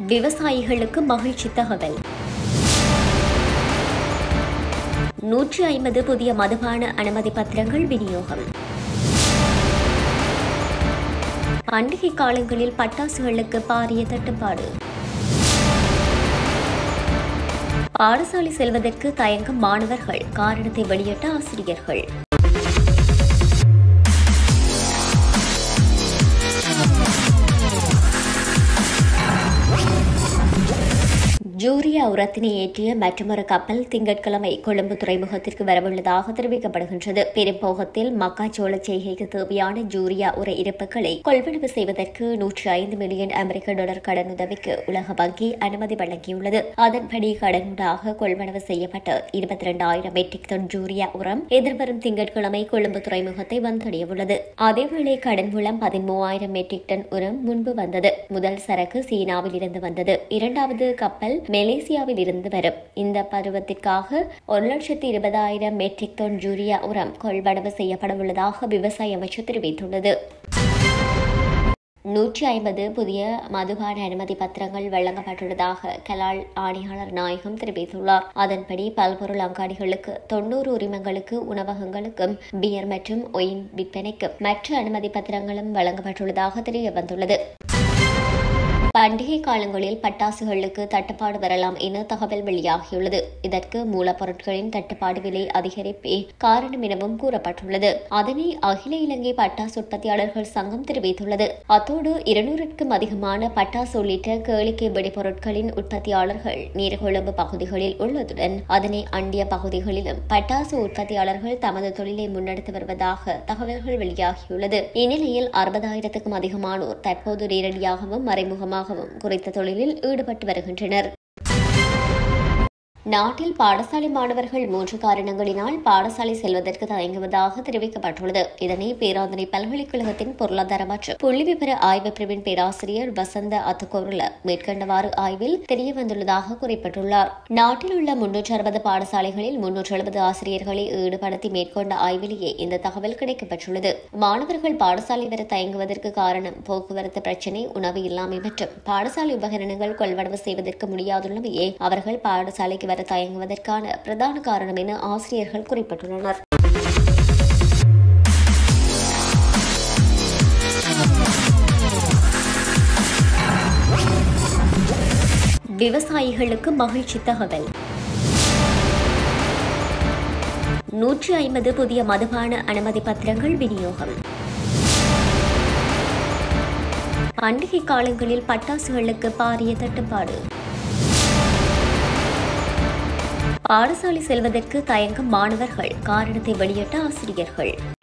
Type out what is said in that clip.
விவசாயிகளுக்கு மகிழ்ச்சி தகவல் நூற்றி ஐம்பது புதிய மதுபான அனுமதி பத்திரங்கள் விநியோகம் பண்டிகை காலங்களில் பட்டாசுகளுக்கு பாரிய தட்டுப்பாடு பாடசாலை செல்வதற்கு தயங்கும் மாணவர்கள் காரணத்தை வெளியிட்ட ஆசிரியர்கள் ஜூரியா உரத்தினை ஏற்றிய மற்றொரு கப்பல் திங்கட்கிழமை கொழும்பு துறைமுகத்திற்கு வரவுள்ளதாக தெரிவிக்கப்படுகின்றது பெரும்போகத்தில் மக்காச்சோள செய்கைக்கு தேவையான ஜூரியா உர இருப்புகளை கொள்வனவு செய்வதற்கு நூற்றி ஐந்து மில்லியன் அமெரிக்க டாலர் கடனுதவிக்கு உலக வங்கி அனுமதி வழங்கியுள்ளது அதன்படி கடனூடாக கொள்வனவு செய்யப்பட்ட இருபத்தி இரண்டாயிரம் மெட்ரிக் டன் ஜூரியா உரம் எதிர்வரும் திங்கட்கிழமை கொழும்பு துறைமுகத்தை வந்தடையவுள்ளது அதேவேளை கடன் மூலம் பதிமூவாயிரம் மெட்ரிக் டன் உரம் முன்பு வந்தது முதல் சரக்கு சீனாவில் இருந்து வந்தது இரண்டாவது கப்பல் மலேசியாவில் இருந்து வரும் இந்த பருவத்திற்காக ஒரு லட்சத்தி இருபதாயிரம் மெட்ரிக் டன் ஜூரியா உரம் கொள்வனவு செய்யப்பட உள்ளதாக விவசாய அமைச்சு தெரிவித்துள்ளது நூற்றி ஐம்பது புதிய மதுபான அனுமதி பத்திரங்கள் வழங்கப்பட்டுள்ளதாக கலால் ஆணையாளர் நாயகம் தெரிவித்துள்ளார் அதன்படி பல்பொருள் அங்காடிகளுக்கு தொன்னூறு உரிமங்களுக்கு உணவகங்களுக்கும் பியர் மற்றும் ஒயின் விற்பனைக்கும் மற்ற அனுமதி பத்திரங்களும் வழங்கப்பட்டுள்ளதாக தெரிய வந்துள்ளது பண்டிகை காலங்களில் பட்டாசுகளுக்கு தட்டுப்பாடு வரலாம் என தகவல் வெளியாகியுள்ளது இதற்கு மூலப்பொருட்களின் தட்டுப்பாடு விலை அதிகரிப்பே காரணம் எனவும் கூறப்பட்டுள்ளது அதனை அகில இலங்கை பட்டாசு உற்பத்தியாளர்கள் சங்கம் தெரிவித்துள்ளது அத்தோடு இருநூறுக்கும் அதிகமான பட்டாசு உள்ளிட்ட கேளிக்கை வெடிபொருட்களின் உற்பத்தியாளர்கள் நீர்கொழும்பு பகுதிகளில் உள்ளதுடன் அதனை அண்டிய பகுதிகளிலும் பட்டாசு உற்பத்தியாளர்கள் தமது தொழிலை முன்னெடுத்து வருவதாக தகவல்கள் வெளியாகியுள்ளது இந்நிலையில் அறுபதாயிரத்துக்கும் அதிகமானோர் தற்போது நேரடியாகவும் மறைமுகமாக மூலமாகவும் குறித்த தொழிலில் ஈடுபட்டு வருகின்றனர் நாட்டில் பாடசாலை மாணவர்கள் மூன்று காரணங்களினால் பாடசாலை செல்வதற்கு தயங்குவதாக தெரிவிக்கப்பட்டுள்ளது இதனை பேராதனை பல்கலைக்கழகத்தின் பொருளாதார மற்றும் புள்ளி விவர ஆய்வு பிரிவின் பேராசிரியர் வசந்த அத்துக்கோருல மேற்கண்டவாறு ஆய்வில் தெரிய வந்துள்ளதாக குறிப்பிட்டுள்ளார் நாட்டில் உள்ள முன்னூற்று அறுபது பாடசாலைகளில் முன்னூற்று எழுபது ஆசிரியர்களை ஈடுபடுத்தி மேற்கொண்ட ஆய்விலேயே இந்த தகவல் கிடைக்கப்பட்டுள்ளது மாணவர்கள் பாடசாலை வர தயங்குவதற்கு காரணம் போக்குவரத்து பிரச்சினை உணவு இல்லாமை மற்றும் பாடசாலை உபகரணங்கள் கொள்வனவு செய்வதற்கு முடியாதுள்ளமையே அவர்கள் பாடசாலைக்கு வர தயங்குவதற்கான பிரதான காரணம் என ஆசிரியர்கள் குறிப்பிட்டுள்ளனர் விவசாயிகளுக்கு மகிழ்ச்சி தகவல் நூற்றி ஐம்பது புதிய மதுபான அனுமதி பத்திரங்கள் விநியோகம் பண்டிகை காலங்களில் பட்டாசுகளுக்கு பாரிய தட்டுப்பாடு பாடசாலை செல்வதற்கு தயங்கும் மாணவர்கள் காரணத்தை வெளியிட்ட ஆசிரியர்கள்